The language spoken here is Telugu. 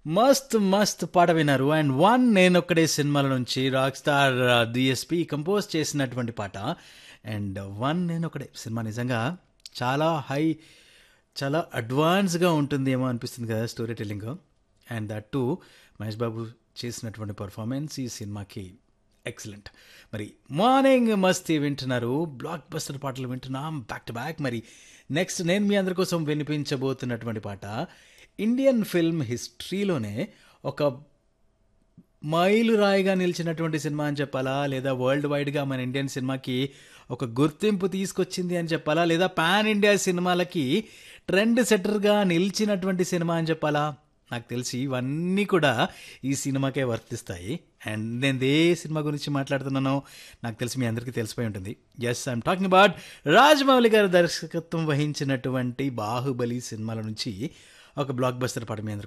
మస్త్ మస్త్ పాట విన్నారు అండ్ వన్ నేనొక్కడే సినిమాల నుంచి రాక్ స్టార్ డిఎస్పి కంపోజ్ చేసినటువంటి పాట అండ్ వన్ నేనొక్కడే సినిమా నిజంగా చాలా హై చాలా అడ్వాన్స్గా ఉంటుంది ఏమో అనిపిస్తుంది కదా story telling and that to Mahesh Babu చేసినటువంటి పర్ఫార్మెన్స్ ఈ సినిమాకి ఎక్సలెంట్ మరి మార్నింగ్ మస్తీ వింటున్నారు బ్లాక్ బస్టర్ పాటలు వింటున్నాం బ్యాక్ టు బ్యాక్ మరి నెక్స్ట్ నేను మీ అందరి కోసం వినిపించబోతున్నటువంటి పాట ఇండియన్ ఫిల్మ్ హిస్టరీలోనే ఒక మైలురాయిగా నిలిచినటువంటి సినిమా అని చెప్పాలా లేదా వరల్డ్ వైడ్గా మన ఇండియన్ సినిమాకి ఒక గుర్తింపు తీసుకొచ్చింది అని చెప్పాలా లేదా పాన్ ఇండియా సినిమాలకి ట్రెండ్ సెట్టర్గా నిలిచినటువంటి సినిమా అని చెప్పాలా నాకు తెలిసి ఇవన్నీ కూడా ఈ సినిమాకే వర్తిస్తాయి అండ్ నేను ఏ సినిమా గురించి మాట్లాడుతున్నానో నాకు తెలిసి మీ అందరికీ తెలిసిపోయి ఉంటుంది yes I'm talking about Rajamouli garu దర్శకత్వం వహించినటువంటి బాహుబలి సినిమాల నుంచి ఒక బ్లాక్ బస్టర్ పాట మీ అందరి